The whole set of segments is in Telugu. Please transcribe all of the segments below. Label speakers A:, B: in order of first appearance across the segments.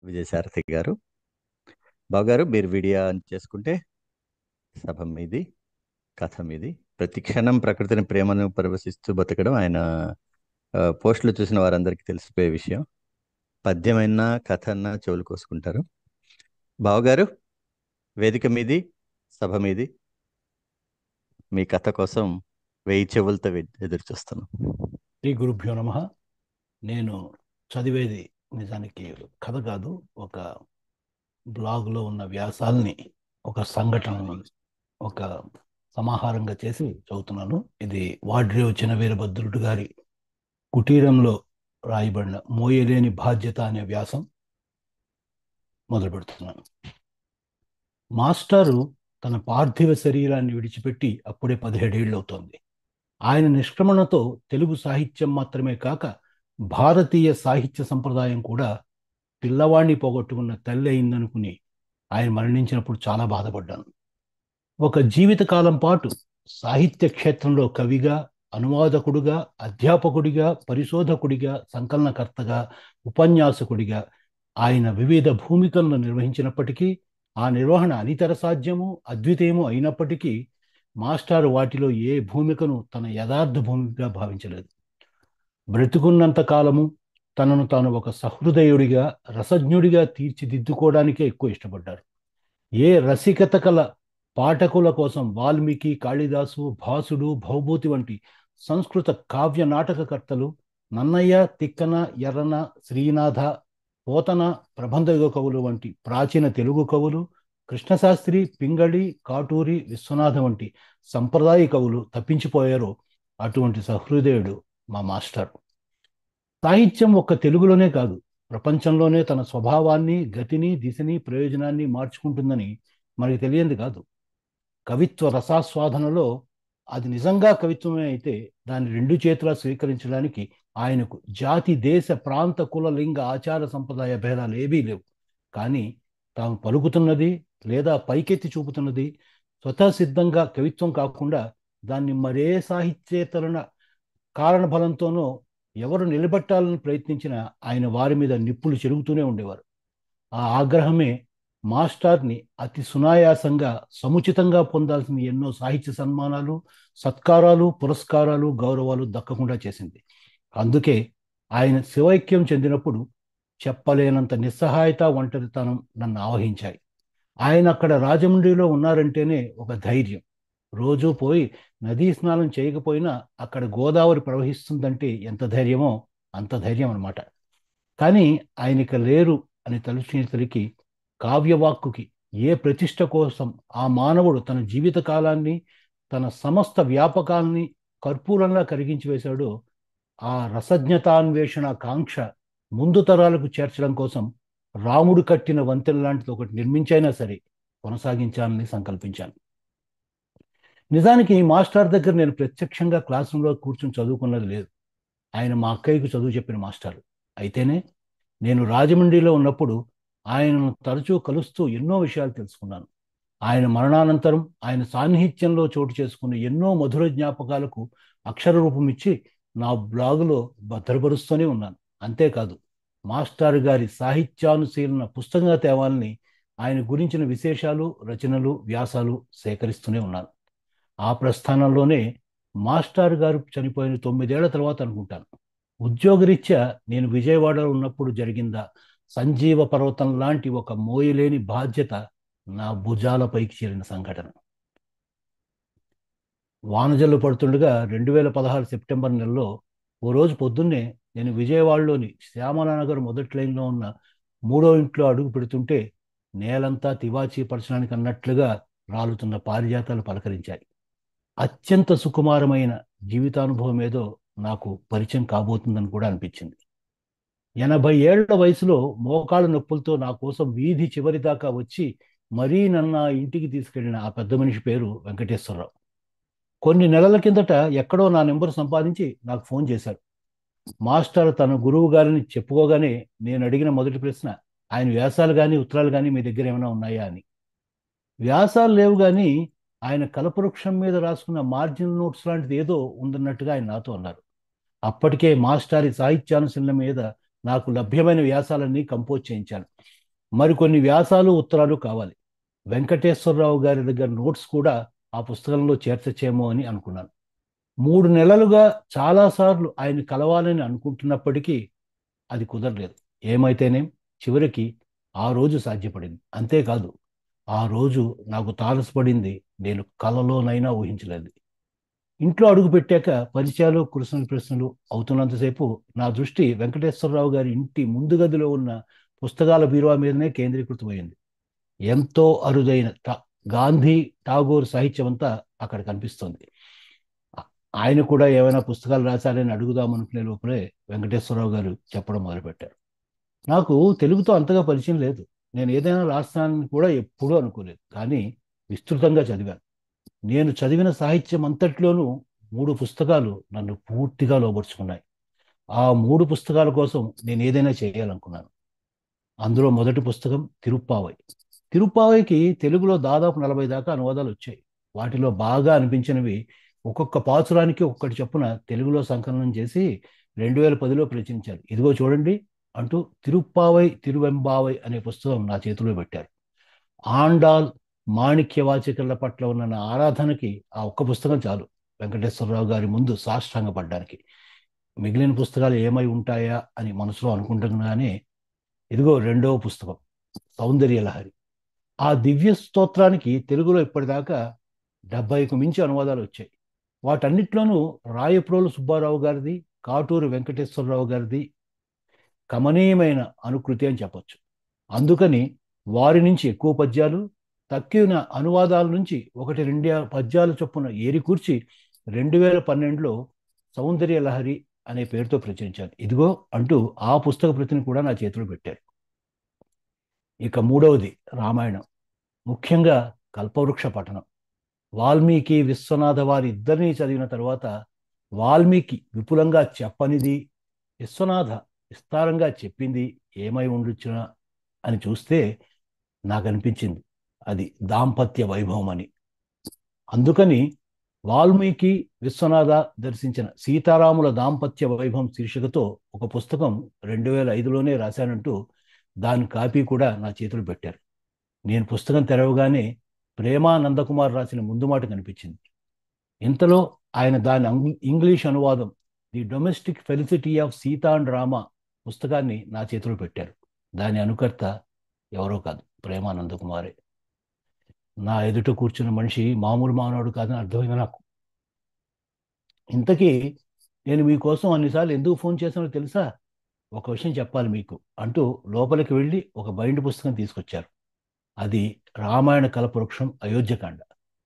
A: విజయసారథి గారు బావగారు మీరు వీడియో ఆన్ చేసుకుంటే సభ మీది కథ మీది ప్రతి క్షణం ప్రకృతిని ప్రేమను పరవశిస్తూ బతకడం ఆయన ఆ, పోస్టులు చూసిన వారందరికీ తెలిసిపోయే విషయం పద్యమైనా కథ అన్నా చెవులు కోసుకుంటారు బావగారు వేదిక మీది సభ మీది మీ కథ కోసం వెయ్యి చెవులతో వె- ఎదురు చూస్తున్నాం
B: శ్రీ గురుభ్యో నమ నేను చదివేది నిజానికి కథ కాదు ఒక బ్లాగ్లో ఉన్న వ్యాసాల్ని ఒక సంఘటనని ఒక సమాహారంగా చేసి చదువుతున్నాను ఇది వాడ్రేవ్ చినవీరభద్రుడు గారి కుటీరంలో రాయబడిన మోయలేని బాధ్యత అనే వ్యాసం మొదలు పెడుతున్నాను మాస్టారు తన పార్థివ శరీరాన్ని విడిచిపెట్టి అప్పుడే పదిహేడేళ్ళు అవుతోంది ఆయన నిష్క్రమణతో తెలుగు సాహిత్యం మాత్రమే కాక భారతీయ సాహిత్య సంప్రదాయం కూడా పిల్లవాణ్ణి పోగొట్టుకున్న తల్లి అయిందనుకుని ఆయన మరణించినప్పుడు చాలా బాధపడ్డాను ఒక జీవితకాలం పాటు సాహిత్య క్షేత్రంలో కవిగా అనువాదకుడిగా అధ్యాపకుడిగా పరిశోధకుడిగా సంకలనకర్తగా ఉపన్యాసకుడిగా ఆయన వివిధ భూమికలను నిర్వహించినప్పటికీ ఆ నిర్వహణ అనితర సాధ్యము అద్వితీయము అయినప్పటికీ మాస్టారు వాటిలో ఏ భూమికను తన యథార్థ భూమికగా భావించలేదు బ్రతుకున్నంత కాలము తనను తాను ఒక సహృదయుడిగా రసజ్ఞుడిగా తీర్చిదిద్దుకోవడానికే ఎక్కువ ఇష్టపడ్డారు ఏ రసికత కల పాఠకుల కోసం వాల్మీకి కాళిదాసు భాసుడు భౌభూతి వంటి సంస్కృత కావ్య నాటకకర్తలు నన్నయ్య తిక్కన ఎర్రన శ్రీనాథ పోతన ప్రబంధ కవులు వంటి ప్రాచీన తెలుగు కవులు కృష్ణశాస్త్రి పింగళి కాటూరి విశ్వనాథ వంటి సంప్రదాయ కవులు తప్పించిపోయారో అటువంటి సహృదయుడు మా మాస్టర్ సాహిత్యం ఒక్క తెలుగులోనే కాదు ప్రపంచంలోనే తన స్వభావాన్ని గతిని దిశని ప్రయోజనాన్ని మార్చుకుంటుందని మనకి తెలియంది కాదు కవిత్వ రసాస్వాదనలో అది నిజంగా కవిత్వమే అయితే దాన్ని రెండు చేతులా స్వీకరించడానికి ఆయనకు జాతి దేశ ప్రాంత కుల లింగ ఆచార సంప్రదాయ భేదాలు ఏవీ లేవు కానీ తాము పలుకుతున్నది లేదా పైకెత్తి చూపుతున్నది స్వతసిద్ధంగా కవిత్వం కాకుండా దాన్ని మరే సాహిత్యేతరణ కారణబలంతోనో ఎవరు నిలబెట్టాలని ప్రయత్నించినా ఆయన వారి మీద నిప్పులు చెరుగుతూనే ఉండేవారు ఆ ఆగ్రహమే మాస్టార్ని అతి సునాయాసంగా సముచితంగా పొందాల్సిన ఎన్నో సాహిత్య సన్మానాలు సత్కారాలు పురస్కారాలు గౌరవాలు దక్కకుండా చేసింది అందుకే ఆయన శివైక్యం చెందినప్పుడు చెప్పలేనంత నిస్సహాయత ఒంటరితనం నన్ను ఆవహించాయి ఆయన అక్కడ రాజమండ్రిలో ఉన్నారంటేనే ఒక ధైర్యం రోజు పోయి నదీ స్నానం చేయకపోయినా అక్కడ గోదావరి ప్రవహిస్తుందంటే ఎంత ధైర్యమో అంత ధైర్యం అనమాట కానీ ఆయనక లేరు అని తలుచుకునేసరికి కావ్యవాక్కుకి ఏ ప్రతిష్ట కోసం ఆ మానవుడు తన జీవిత కాలాన్ని తన సమస్త వ్యాపకాల్ని కర్పూరంలా కరిగించి వేశాడో ఆ రసజ్ఞతాన్వేషణ కాంక్ష ముందు తరాలకు చేర్చడం కోసం రాముడు కట్టిన వంతెన లాంటిది ఒకటి నిర్మించైనా సరే కొనసాగించాలని సంకల్పించాను నిజానికి మాస్టర్ దగ్గర నేను ప్రత్యక్షంగా క్లాస్ రూమ్లో కూర్చొని చదువుకున్నది లేదు ఆయన మా అక్కయ్యకు చదువు చెప్పిన మాస్టర్ అయితేనే నేను రాజమండ్రిలో ఉన్నప్పుడు ఆయనను తరచూ కలుస్తూ ఎన్నో విషయాలు తెలుసుకున్నాను ఆయన మరణానంతరం ఆయన సాన్నిహిత్యంలో చోటు చేసుకున్న ఎన్నో మధుర జ్ఞాపకాలకు అక్షర రూపం ఇచ్చి నా బ్లాగులో భద్రపరుస్తూనే ఉన్నాను అంతేకాదు మాస్టర్ గారి సాహిత్యానుశీలన పుస్తకంగా తేవాలని ఆయన గురించిన విశేషాలు రచనలు వ్యాసాలు సేకరిస్తూనే ఉన్నాను ఆ ప్రస్థానంలోనే మాస్టర్ గారు చనిపోయిన తొమ్మిదేళ్ల తర్వాత అనుకుంటాను ఉద్యోగరీత్యా నేను విజయవాడలో ఉన్నప్పుడు జరిగిందా సంజీవ పర్వతం లాంటి ఒక మోయలేని బాధ్యత నా భుజాలపైకి చేరిన సంఘటన వానజల్లు పడుతుండగా రెండు వేల పదహారు సెప్టెంబర్ నెలలో ఓ రోజు పొద్దున్నే నేను విజయవాడలోని శ్యామలానగర్ మొదటి లైన్లో ఉన్న మూడో ఇంట్లో అడుగు పెడుతుంటే నేలంతా తివాచీ పరచడానికి అన్నట్లుగా రాలుతున్న పారిజాతాలు పలకరించాయి అత్యంత సుకుమారమైన జీవితానుభవం ఏదో నాకు పరిచయం కాబోతుందని కూడా అనిపించింది ఎనభై ఏళ్ల వయసులో మోకాళ్ళ నొప్పులతో నా కోసం వీధి చివరి దాకా వచ్చి మరీ నన్ను ఆ ఇంటికి తీసుకెళ్లిన ఆ పెద్ద మనిషి పేరు వెంకటేశ్వరరావు కొన్ని నెలల కిందట ఎక్కడో నా నెంబర్ సంపాదించి నాకు ఫోన్ చేశారు మాస్టర్ తన గురువు గారిని చెప్పుకోగానే నేను అడిగిన మొదటి ప్రశ్న ఆయన వ్యాసాలు కానీ ఉత్తరాలు కానీ మీ దగ్గర ఏమైనా ఉన్నాయా అని వ్యాసాలు లేవు కానీ ఆయన కలపవృక్షం మీద రాసుకున్న మార్జిన్ నోట్స్ లాంటిది ఏదో ఉందన్నట్టుగా ఆయన నాతో అన్నారు అప్పటికే మాస్టారి సాహిత్యానుశీలన మీద నాకు లభ్యమైన వ్యాసాలన్నీ కంపోజ్ చేయించాను మరికొన్ని వ్యాసాలు ఉత్తరాలు కావాలి వెంకటేశ్వరరావు గారి దగ్గర నోట్స్ కూడా ఆ పుస్తకంలో చేర్చచేమో అని అనుకున్నాను మూడు నెలలుగా చాలాసార్లు ఆయన కలవాలని అనుకుంటున్నప్పటికీ అది కుదరలేదు ఏమైతేనేం చివరికి ఆ రోజు సాధ్యపడింది అంతేకాదు ఆ రోజు నాకు తారసపడింది నేను కలలోనైనా ఊహించలేదు ఇంట్లో అడుగు పెట్టాక పరిచయాలు కృష్ణ ప్రశ్నలు అవుతున్నంతసేపు నా దృష్టి వెంకటేశ్వరరావు గారి ఇంటి ముందు గదిలో ఉన్న పుస్తకాల బీరువా మీదనే కేంద్రీకృతమైంది ఎంతో అరుదైన గాంధీ ఠాగూర్ సాహిత్యం అంతా అక్కడ కనిపిస్తుంది ఆయన కూడా ఏమైనా పుస్తకాలు రాశారని అడుగుదాం అనుకునే లోపలే వెంకటేశ్వరరావు గారు చెప్పడం మొదలుపెట్టారు నాకు తెలుగుతో అంతగా పరిచయం లేదు నేను ఏదైనా రాస్తానని కూడా ఎప్పుడూ అనుకోలేదు కానీ విస్తృతంగా చదివాను నేను చదివిన సాహిత్యం అంతట్లోనూ మూడు పుస్తకాలు నన్ను పూర్తిగా లోపరుచుకున్నాయి ఆ మూడు పుస్తకాల కోసం నేను ఏదైనా చేయాలనుకున్నాను అందులో మొదటి పుస్తకం తిరుప్పావై తిరుప్పావైకి తెలుగులో దాదాపు నలభై దాకా అనువాదాలు వచ్చాయి వాటిలో బాగా అనిపించినవి ఒక్కొక్క పాచురానికి ఒక్కటి చొప్పున తెలుగులో సంకలనం చేసి రెండు వేల పదిలో ప్రచురించారు ఇదిగో చూడండి అంటూ తిరుప్పావై తిరువెంబావై అనే పుస్తకం నా చేతిలో పెట్టారు ఆండాల్ మాణిక్యవాచికల పట్ల ఉన్న నా ఆరాధనకి ఆ ఒక్క పుస్తకం చాలు వెంకటేశ్వరరావు గారి ముందు సాష్టాంగపడ్డానికి మిగిలిన పుస్తకాలు ఏమై ఉంటాయా అని మనసులో అనుకుంటున్నానే ఇదిగో రెండవ పుస్తకం సౌందర్య లహరి ఆ దివ్య స్తోత్రానికి తెలుగులో ఇప్పటిదాకా డెబ్బైకు మించి అనువాదాలు వచ్చాయి వాటన్నిట్లోనూ రాయప్రోలు సుబ్బారావు గారిది కాటూరు వెంకటేశ్వరరావు గారిది కమనీయమైన అనుకృతి అని చెప్పొచ్చు అందుకని వారి నుంచి ఎక్కువ పద్యాలు తక్కిన అనువాదాల నుంచి ఒకటి రెండు పద్యాల చొప్పున ఏరికూర్చి రెండు వేల పన్నెండులో సౌందర్య లహరి అనే పేరుతో ప్రచురించాను ఇదిగో అంటూ ఆ పుస్తక ప్రతిని కూడా నా చేతిలో పెట్టారు ఇక మూడవది రామాయణం ముఖ్యంగా కల్పవృక్ష పఠనం వాల్మీకి విశ్వనాథ వారి ఇద్దరిని చదివిన తర్వాత వాల్మీకి విపులంగా చెప్పనిది విశ్వనాథ విస్తారంగా చెప్పింది ఏమై ఉండొచ్చునా అని చూస్తే నాకు అనిపించింది అది దాంపత్య వైభవం అని అందుకని వాల్మీకి విశ్వనాథ దర్శించిన సీతారాముల దాంపత్య వైభవం శీర్షికతో ఒక పుస్తకం రెండు వేల ఐదులోనే రాశానంటూ దాని కాపీ కూడా నా చేతులు పెట్టారు నేను పుస్తకం తెరవగానే ప్రేమా నందకుమార్ రాసిన ముందు మాట కనిపించింది ఇంతలో ఆయన దాని ఇంగ్లీష్ అనువాదం the domestic felicity of Sita and Rama పుస్తకాన్ని నా చేతిలో పెట్టారు దాని అనుకర్త ఎవరో కాదు ప్రేమానందకుమారే నా ఎదుట కూర్చున్న మనిషి మామూలు మానవుడు కాదని అర్థమైంది నాకు ఇంతకీ నేను మీకోసం అన్నిసార్లు ఎందుకు ఫోన్ చేశానో తెలుసా ఒక విషయం చెప్పాలి మీకు అంటూ లోపలికి వెళ్ళి ఒక బైండ్ పుస్తకం తీసుకొచ్చారు అది రామాయణ కల్పవృక్షం అయోధ్యకాండ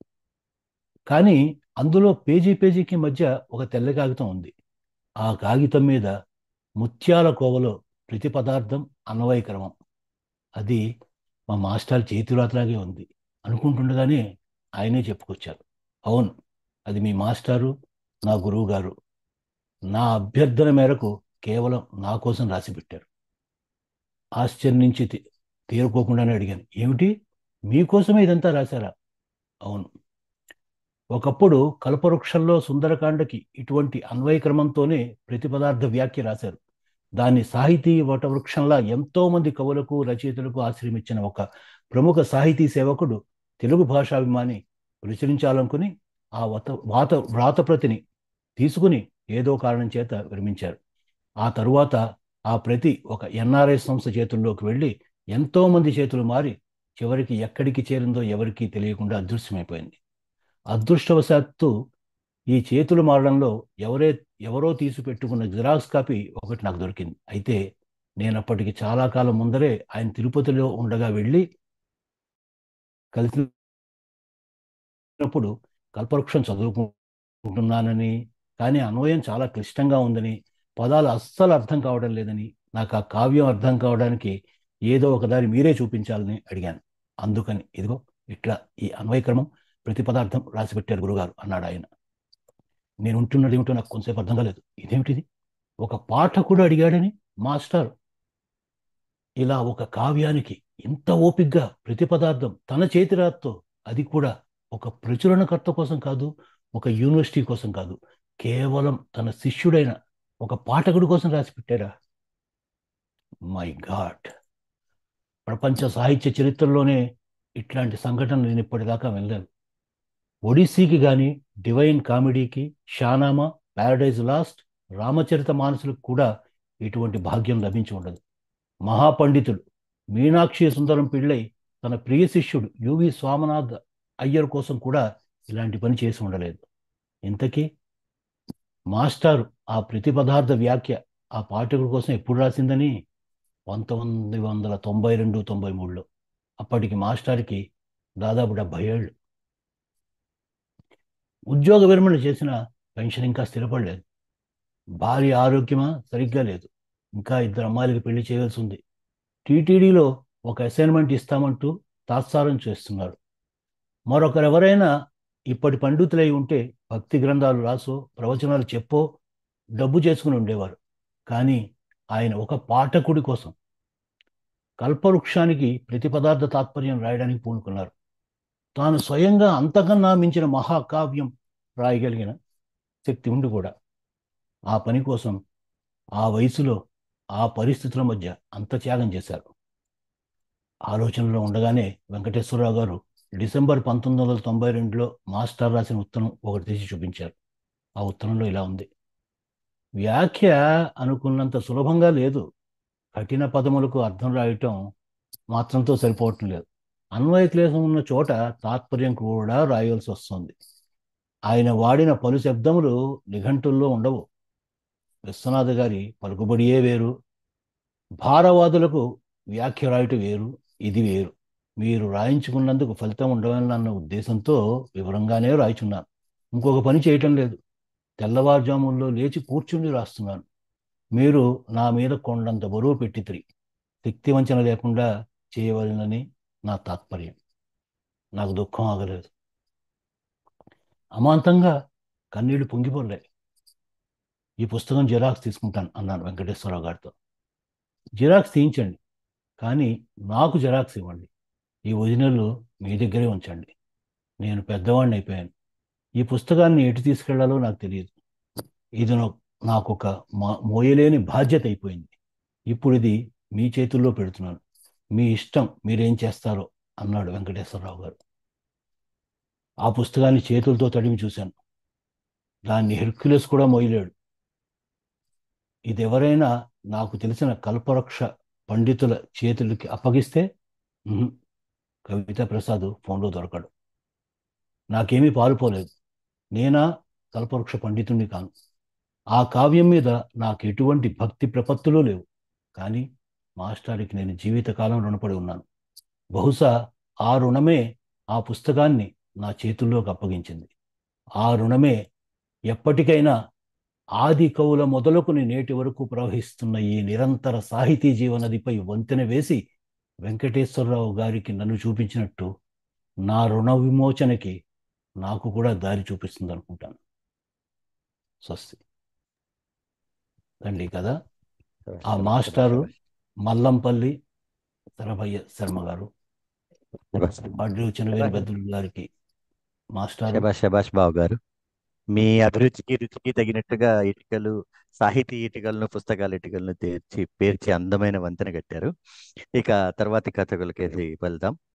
B: కానీ అందులో పేజీ పేజీకి మధ్య ఒక తెల్ల కాగితం ఉంది ఆ కాగితం మీద ముత్యాల కోవలో ప్రతి పదార్థం అన్వయ క్రమం అది మా మాస్టర్ చేతిరాతలాగే ఉంది అనుకుంటుండగానే ఆయనే చెప్పుకొచ్చారు అవును అది మీ మాస్టారు నా గురువు గారు నా అభ్యర్థన మేరకు కేవలం నా కోసం రాసి పెట్టారు ఆశ్చర్యం నుంచి తీరుకోకుండానే అడిగాను ఏమిటి మీకోసమే ఇదంతా రాశారా అవును ఒకప్పుడు కల్పవృక్షంలో సుందరకాండకి ఇటువంటి అన్వయ క్రమంతోనే ప్రతి పదార్థ వ్యాఖ్య రాశారు దాన్ని సాహితీ వటవృక్షంలా ఎంతో మంది కవులకు రచయితలకు ఆశ్రమించిన ఒక ప్రముఖ సాహితీ సేవకుడు తెలుగు భాషాభిమాని ప్రచురించాలనుకుని ఆ వత వాత వ్రాతప్రతిని తీసుకుని ఏదో కారణం చేత విరమించారు ఆ తరువాత ఆ ప్రతి ఒక ఎన్ఆర్ఐ సంస్థ చేతుల్లోకి వెళ్ళి ఎంతో మంది చేతులు మారి చివరికి ఎక్కడికి చేరిందో ఎవరికీ తెలియకుండా అదృశ్యమైపోయింది అదృష్టవశాత్తు ఈ చేతులు మారడంలో ఎవరే ఎవరో తీసి పెట్టుకున్న జిరాక్స్ కాపీ ఒకటి నాకు దొరికింది అయితే నేను అప్పటికి చాలా కాలం ముందరే ఆయన తిరుపతిలో ఉండగా వెళ్ళి కలిసినప్పుడు కల్పవృక్షం చదువుకుంటున్నానని కానీ అన్వయం చాలా క్లిష్టంగా ఉందని పదాలు అస్సలు అర్థం కావడం లేదని నాకు ఆ కావ్యం అర్థం కావడానికి ఏదో ఒకదారి మీరే చూపించాలని అడిగాను అందుకని ఇదిగో ఇట్లా ఈ అన్వయక్రమం ప్రతి పదార్థం రాసి పెట్టారు గురుగారు అన్నాడు ఆయన నేను ఉంటున్నది ఏమిటో నాకు కొంతసేపు అర్థం కాలేదు ఇదేమిటిది ఒక పాఠకుడు అడిగాడని మాస్టర్ ఇలా ఒక కావ్యానికి ఇంత ఓపిగ్గా ప్రతి పదార్థం తన చేతిరాత్తో అది కూడా ఒక ప్రచురణకర్త కోసం కాదు ఒక యూనివర్సిటీ కోసం కాదు కేవలం తన శిష్యుడైన ఒక పాఠకుడి కోసం రాసి పెట్టారా మై గాడ్ ప్రపంచ సాహిత్య చరిత్రలోనే ఇట్లాంటి సంఘటన నేను ఇప్పటిదాకా వెళ్ళాను ఒడిస్సీకి కానీ డివైన్ కామెడీకి షానామా ప్యారడైజ్ లాస్ట్ రామచరిత మానసులకు కూడా ఇటువంటి భాగ్యం లభించి ఉండదు మహాపండితుడు మీనాక్షి సుందరం పిళ్ళై తన ప్రియ శిష్యుడు యువి స్వామినాథ్ అయ్యర్ కోసం కూడా ఇలాంటి పని చేసి ఉండలేదు ఇంతకీ మాస్టారు ఆ ప్రతి పదార్థ వ్యాఖ్య ఆ పాఠకుడి కోసం ఎప్పుడు రాసిందని పంతొమ్మిది వందల తొంభై రెండు తొంభై మూడులో అప్పటికి మాస్టర్కి దాదాపు డెబ్భై ఏళ్ళు ఉద్యోగ విరమణ చేసిన పెన్షన్ ఇంకా స్థిరపడలేదు భార్య ఆరోగ్యమా సరిగ్గా లేదు ఇంకా ఇద్దరు అమ్మాయిలకి పెళ్లి చేయవలసి ఉంది టీటీడీలో ఒక అసైన్మెంట్ ఇస్తామంటూ తాత్సారం చేస్తున్నారు మరొకరెవరైనా ఇప్పటి పండితులై ఉంటే భక్తి గ్రంథాలు రాసో ప్రవచనాలు చెప్పో డబ్బు చేసుకుని ఉండేవారు కానీ ఆయన ఒక పాఠకుడి కోసం కల్పవృక్షానికి ప్రతి పదార్థ తాత్పర్యం రాయడానికి పూనుకున్నారు తాను స్వయంగా అంతకన్నా మించిన మహాకావ్యం రాయగలిగిన శక్తి ఉండి కూడా ఆ పని కోసం ఆ వయసులో ఆ పరిస్థితుల మధ్య అంత త్యాగం చేశారు ఆలోచనలో ఉండగానే వెంకటేశ్వరరావు గారు డిసెంబర్ పంతొమ్మిది వందల తొంభై రెండులో మాస్టర్ రాసిన ఉత్తరం ఒకటి తీసి చూపించారు ఆ ఉత్తరంలో ఇలా ఉంది వ్యాఖ్య అనుకున్నంత సులభంగా లేదు కఠిన పదములకు అర్థం రాయటం మాత్రంతో సరిపోవటం లేదు అన్వయ క్లేశం ఉన్న చోట తాత్పర్యం కూడా రాయవలసి వస్తుంది ఆయన వాడిన పలు శబ్దములు నిఘంటుల్లో ఉండవు విశ్వనాథ గారి పలుకుబడియే వేరు భారవాదులకు వ్యాఖ్య రాయటం వేరు ఇది వేరు మీరు రాయించుకున్నందుకు ఫలితం ఉండవాలన్న ఉద్దేశంతో వివరంగానే రాయిచున్నాను ఇంకొక పని చేయటం లేదు తెల్లవారుజాముల్లో లేచి కూర్చుని రాస్తున్నాను మీరు నా మీద కొండంత బరువు పెట్టి తిరిగి శక్తి వంచన లేకుండా చేయవలనని నా తాత్పర్యం నాకు దుఃఖం ఆగలేదు అమాంతంగా కన్నీళ్లు పొంగిపోలే ఈ పుస్తకం జిరాక్స్ తీసుకుంటాను అన్నాను వెంకటేశ్వరరావు గారితో జిరాక్స్ తీయించండి కానీ నాకు జిరాక్స్ ఇవ్వండి ఈ ఒరిజినల్ మీ దగ్గరే ఉంచండి నేను పెద్దవాడిని అయిపోయాను ఈ పుస్తకాన్ని ఎటు తీసుకెళ్లాలో నాకు తెలియదు ఇది నాకు ఒక మోయలేని బాధ్యత అయిపోయింది ఇప్పుడు ఇది మీ చేతుల్లో పెడుతున్నాను మీ ఇష్టం మీరేం చేస్తారో అన్నాడు వెంకటేశ్వరరావు గారు ఆ పుస్తకాన్ని చేతులతో తడిమి చూశాను దాన్ని హెర్క్యులస్ కూడా మోయలేడు ఇది ఎవరైనా నాకు తెలిసిన కల్పవృక్ష పండితుల చేతులకి అప్పగిస్తే కవితా ప్రసాద్ ఫోన్లో దొరకడు నాకేమీ పాలుపోలేదు నేనా కల్పవృక్ష పండితుణ్ణి కాను ఆ కావ్యం మీద నాకు ఎటువంటి భక్తి ప్రపత్తులు లేవు కానీ మాస్టారికి నేను జీవితకాలం రుణపడి ఉన్నాను బహుశా ఆ రుణమే ఆ పుస్తకాన్ని నా చేతుల్లోకి అప్పగించింది ఆ రుణమే ఎప్పటికైనా ఆది కవుల మొదలుకుని నేటి వరకు ప్రవహిస్తున్న ఈ నిరంతర సాహితీ జీవనదిపై వంతెన వేసి వెంకటేశ్వరరావు గారికి నన్ను చూపించినట్టు నా రుణ విమోచనకి నాకు కూడా దారి చూపిస్తుంది అనుకుంటాను స్వస్తి తండ్రి కదా ఆ మాస్టారు మల్లంపల్లి శరభయ్య శర్మ గారు వడ్లు చిన్నవేరు బెద్దులు గారికి మాస్టర్
A: శబాష్ శబాష్ బాబు గారు మీ అభిరుచికి రుచికి తగినట్టుగా ఇటుకలు సాహితీ ఇటుకలను పుస్తకాల ఇటుకలను తీర్చి పేర్చి అందమైన వంతెన కట్టారు ఇక తర్వాతి కథకులకేసి వెళ్దాం